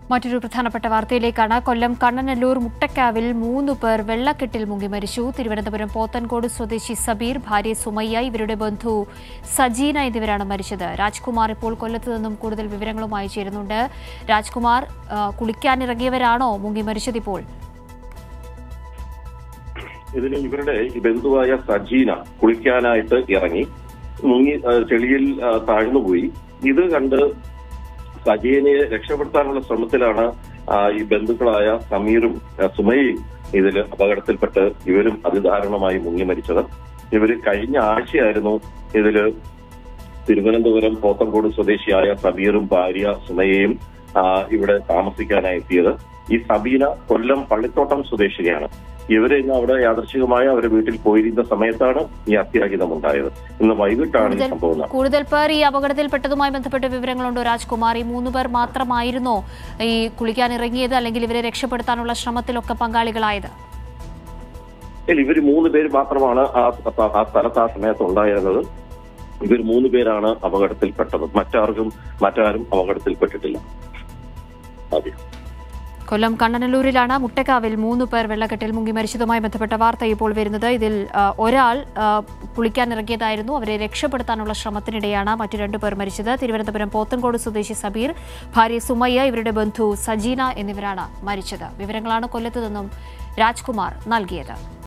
മറ്റൊരു പ്രധാനപ്പെട്ട വാർത്തയിലേക്കാണ് കൊല്ലം കണ്ണനല്ലൂർ മുട്ടക്കാവിൽ മൂന്ന് പേർ വെള്ളക്കെട്ടിൽ മുങ്ങി മരിച്ചു തിരുവനന്തപുരം പോത്തൻകോട് സ്വദേശി സബീർ ഭാര്യ സുമയ്യ ഇവരുടെ ബന്ധു സജീന എന്നിവരാണ് മരിച്ചത് രാജ്കുമാർ ഇപ്പോൾ കൊല്ലത്ത് നിന്നും കൂടുതൽ വിവരങ്ങളുമായി ചേരുന്നുണ്ട് രാജ്കുമാർ ആ, കുളിക്കാനിറങ്ങിയവരാണോ മുങ്ങി മരിച്ചതിപ്പോൾ ഇതിന് ഇവരുടെ ഈ ബന്ധുവായ സജീന കുളിക്കാനായിട്ട് ഇറങ്ങി മുങ്ങി ആ, ചെളിയിൽ ആ, താഴ്ന്നുപോയി ഇത് കണ്ട് സജീനയെ രക്ഷപ്പെടുത്താനുള്ള ശ്രമത്തിലാണ് ആ, ഈ ബന്ധുക്കളായ സമീറും ആ, സുമയും ഇതിൽ അപകടത്തിൽപ്പെട്ട് ഇവരും അതിദാരുണമായി മുങ്ങി മരിച്ചത് ഇവര് കഴിഞ്ഞ ആഴ്ചയായിരുന്നു ഇതില് തിരുവനന്തപുരം പോത്തങ്കോട് സ്വദേശിയായ സബീറും ഭാര്യ സുമയയും ആ, ഇവിടെ താമസിക്കാനായി എത്തിയത് ഈ സബീന കൊല്ലം പള്ളിത്തോട്ടം സ്വദേശിനിയാണ് ഇവര് ഇന്ന് അവിടെ യാദർശികമായ അവരുടെ വീട്ടിൽ പോയിരുന്ന സമയത്താണ് ഈ അത്യാഹിതം ഉണ്ടായത് ഇന്ന് വൈകിട്ടാണ് ഈ കൂടുതൽ സംഭവം നടന്നത് കൂടുതൽ പേർ ഈ അപകടത്തിൽപ്പെട്ടതുമായി ബന്ധപ്പെട്ട വിവരങ്ങളുണ്ടോ രാജ്കുമാർ ഈ മൂന്ന് പേർ മാത്രമായിരുന്നോ ഈ കുളിക്കാനിറങ്ങിയത് അല്ലെങ്കിൽ ഇവരെ രക്ഷപ്പെടുത്താനുള്ള ശ്രമത്തിലൊക്കെ പങ്കാളികളായത് ഇല്ല, ഇവര് മൂന്ന് പേര് മാത്രമാണ് ആ ആ സ്ഥലത്ത് ആ സമയത്ത് ഉണ്ടായിരുന്നത് ഇവർ മൂന്ന് പേരാണ് അപകടത്തിൽപ്പെട്ടത് മറ്റാർക്കും മറ്റാരും അപകടത്തിൽപ്പെട്ടിട്ടില്ല അതെ കൊല്ലം കണ്ണനല്ലൂരിലാണ് മുട്ടക്കാവിൽ മൂന്ന് പേർ വെള്ളക്കെട്ടിൽ മുങ്ങി മരിച്ചതുമായി ബന്ധപ്പെട്ട വാർത്ത ഇപ്പോൾ വരുന്നത് ഇതിൽ ആ, ഒരാൾ ആ, കുളിക്കാനിറങ്ങിയതായിരുന്നു അവരെ രക്ഷപ്പെടുത്താനുള്ള ശ്രമത്തിനിടെയാണ് മറ്റു രണ്ടു പേർ മരിച്ചത് തിരുവനന്തപുരം പോത്തൻകോട് സ്വദേശി സബീർ ഭാര്യ സുമയ്യ ഇവരുടെ ബന്ധു സജീന എന്നിവരാണ് മരിച്ചത് വിവരങ്ങളാണ് കൊല്ലത്ത് നിന്നും രാജ്കുമാർ നൽകിയത്